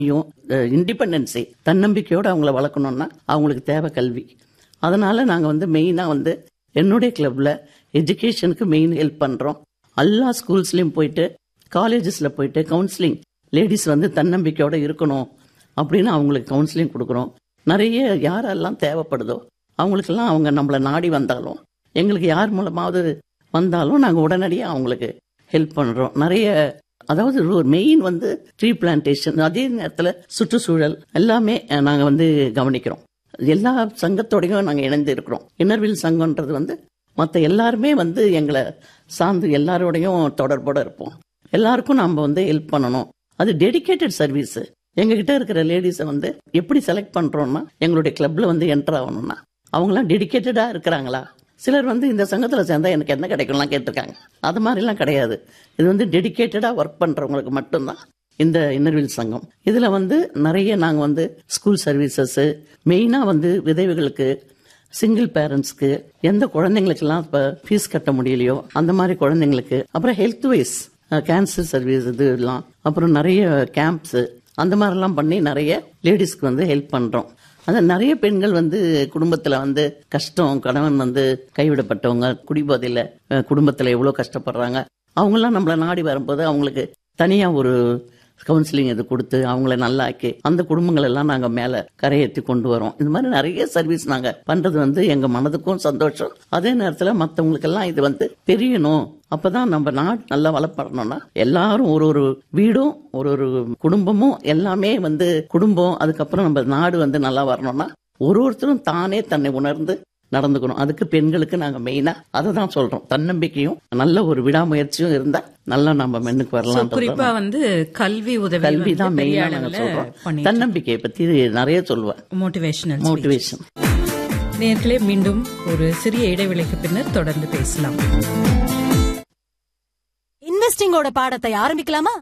independency தன்னம்பிக்கையோட அவங்கள வளர்க்கணும்னா அவங்களுக்கு தேவை கல்வி அதனால நாங்க வந்து மெயினா வந்து என்னுடைய கிளப்ல எஜுகேஷனுக்கு மெயின் ஹெல்ப் பண்றோம் எல்லா ஸ்கூல்ஸ்லயும் போயிட்டு காலேஜஸ்ல போயிட்டு கவுன்சிலிங் லேடிஸ் வந்து தன்னம்பிக்கையோட இருக்கணும் அப்படின்னு அவங்களுக்கு கவுன்சிலிங் கொடுக்குறோம் நிறைய யாரெல்லாம் தேவைப்படுதோ அவங்களுக்கெல்லாம் அவங்க நம்மளை நாடி வந்தாலும் எங்களுக்கு யார் மூலமாவது வந்தாலும் நாங்கள் உடனடியாக அவங்களுக்கு ஹெல்ப் பண்ணுறோம் நிறைய அதாவது ஒரு மெயின் வந்து ட்ரீ பிளான்டேஷன் அதே நேரத்தில் சுற்றுச்சூழல் எல்லாமே நாங்கள் வந்து கவனிக்கிறோம் எல்லா சங்கத்தோடையும் நாங்கள் இணைந்து இருக்கிறோம் இன்னர்வில் சங்கம்ன்றது வந்து மற்ற எல்லாருமே வந்து எங்களை சார்ந்து எல்லாரோடையும் தொடர்போட இருப்போம் எல்லாருக்கும் நம்ம வந்து ஹெல்ப் பண்ணணும் அது டெடிகேட்டட் சர்வீஸ் எங்ககிட்ட இருக்கிற லேடிஸை வந்து எப்படி செலக்ட் பண்றோம்னா எங்களுடைய கிளப்ல வந்து என்டர் ஆகணும்னா அவங்களாம் டெடிகேட்டடா இருக்கிறாங்களா சிலர் வந்து இந்த சங்கத்துல சேர்ந்தா எனக்கு என்ன கிடைக்கும்லாம் கேட்டிருக்காங்க அது மாதிரிலாம் கிடையாது இது வந்து டெடிகேட்டடா ஒர்க் பண்றவங்களுக்கு மட்டும்தான் இந்த இன்னர்வில் சங்கம் இதுல வந்து நிறைய நாங்க வந்து ஸ்கூல் சர்வீசஸ் மெயினா வந்து விதவைகளுக்கு சிங்கிள் பேரண்ட்ஸ்க்கு எந்த குழந்தைங்களுக்கெல்லாம் இப்போ ஃபீஸ் கட்ட முடியலையோ அந்த மாதிரி குழந்தைங்களுக்கு அப்புறம் ஹெல்த் வைஸ் கேன்சர் சர்வீஸ் இது எல்லாம் அப்புறம் நிறைய கேம்ப்ஸ் அந்த மாதிரிலாம் பண்ணி நிறைய லேடிஸ்க்கு வந்து ஹெல்ப் பண்றோம் அது நிறைய பெண்கள் வந்து குடும்பத்துல வந்து கஷ்டம் கணவன் வந்து கைவிடப்பட்டவங்க குடிபோதையில அஹ், குடும்பத்துல எவ்வளவு கஷ்டப்படுறாங்க அவங்கெல்லாம் நம்மள நாடி வரும்போது அவங்களுக்கு தனியா ஒரு கவுன்சிலிங் இது கொடுத்து அவங்கள நல்லாக்கி அந்த குடும்பங்கள் எல்லாம் நாங்க மேல கரையேற்றி கொண்டு வரோம் இந்த மாதிரி நிறைய சர்வீஸ் நாங்க பண்றது வந்து எங்க மனதுக்கும் சந்தோஷம் அதே நேரத்துல மத்தவங்களுக்கு எல்லாம் இது வந்து தெரியணும் அப்பதான் நம்ம நாடு நல்லா வளப்படணும்னா எல்லாரும் ஒரு ஒரு வீடும் ஒரு ஒரு குடும்பமும் எல்லாமே வந்து குடும்பம் அதுக்கப்புறம் நம்ம நாடு வந்து நல்லா வரணும்னா ஒரு ஒருத்தரும் தானே தன்னை உணர்ந்து நடந்துக்கணும் அதுக்கு பெண்களுக்கு நாங்க மெயினா அதை தான் சொல்றோம் தன்னம்பிக்கையும் நல்ல ஒரு விடாமுயற்சியும் இருந்தா நல்லா நம்ம மென்னுக்கு So, வரலாம் குறிப்பா வந்து கல்வி உதவி கல்வி தான் வந்து பெரிய மெயினா நாங்க அளவுல சொல்றோம் பண்ணி தன்னம்பிக்கையை பத்தி நிறைய சொல்லுவேன் மோட்டிவேஷனல் மோட்டிவேஷன் நேர்களே மீண்டும் ஒரு சிறிய இடைவெளிக்கு பின்னர் தொடர்ந்து பேசலாம் இன்வெஸ்டிங்கோட பாடத்தை ஆரம்பிக்கலாமா